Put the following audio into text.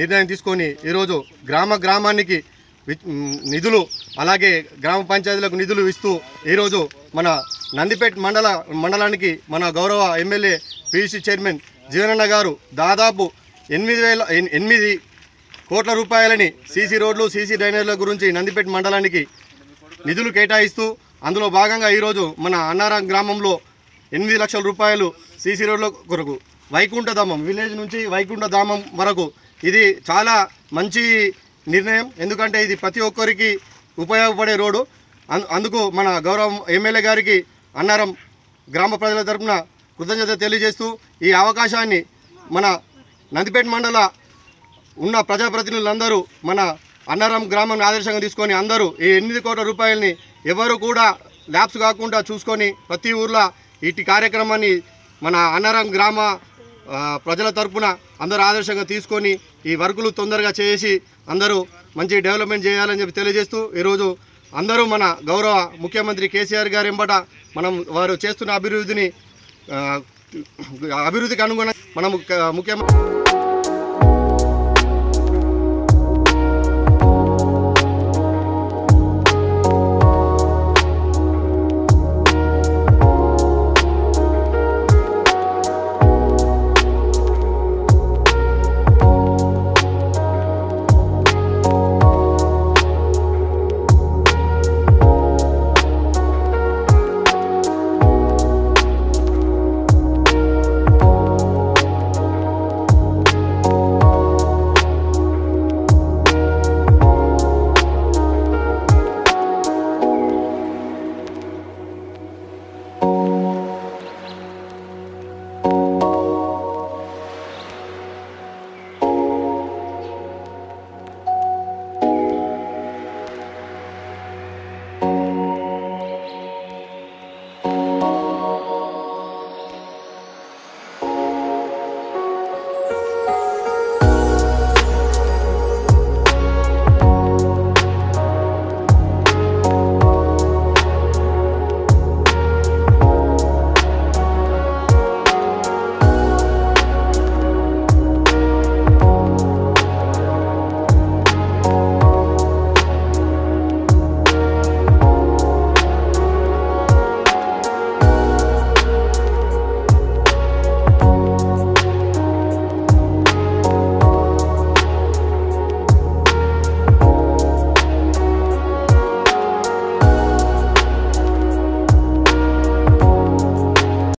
నిర్ణయం తీసుకొని ఈరోజు గ్రామ గ్రామానికి వి- మ్, నిధులు అలాగే గ్రామ పంచాయతీలకు నిధులు ఇస్తూ ఈరోజు మన నందిపేట మండల మండలానికి మన గౌరవ ఎమ్మెల్యే పిసి చైర్మన్ జీవనన్న గారు దాదాపు ఎనిమిది వేల ఎన్- ఎనిమిది కోట్ల రూపాయలని సీసీ రోడ్లు సీసీ డ్రైనేజీల గురించి నందిపేట మండలానికి నిధులు కేటాయిస్తూ అందులో భాగంగా ఈరోజు మన అన్నారం గ్రామంలో ఎనిమిది లక్షల రూపాయలు సీసీ రోడ్ల కొరకు వైకుంఠధామం విలేజ్ నుంచి వైకుంఠధామం వరకు ఇది చాలా మంచి నిర్ణయం ఎందుకంటే ఇది ప్రతి ఒక్కరికి ఉపయోగపడే రోడ్డు అం- అందుకు మన గౌరవ ఎమ్మెల్యే గారికి అన్నారం గ్రామ ప్రజల తరపున కృతజ్ఞత తెలియజేస్తూ ఈ అవకాశాన్ని మన నందిపేట మండల ఉన్న ప్రజాప్రతినిధులందరూ మన అన్నారం గ్రామం ఆదర్శంగా తీసుకొని అందరూ ఈ ఎనిమిది కోట్ల రూపాయలని ఎవరు కూడా ల్యాబ్స్ కాకుండా చూసుకొని ప్రతి ఊర్లో ఇటు కార్యక్రమాన్ని మన అన్నారం గ్రామ ఆ, ప్రజల తరపున అందరూ ఆదర్శంగా తీసుకొని ఈ వర్కులు తొందరగా చేసి అందరూ మంచి డెవలప్మెంట్ చేయాలని చెప్పి తెలియజేస్తూ ఈరోజు అందరూ మన గౌరవ ముఖ్యమంత్రి కేసీఆర్ గారు ఎంబట మనం వారు చేస్తున్న అభివృద్ధిని ఆ, అభివృద్ధికి అనుగుణంగా మనం ముఖ్యమంత్రి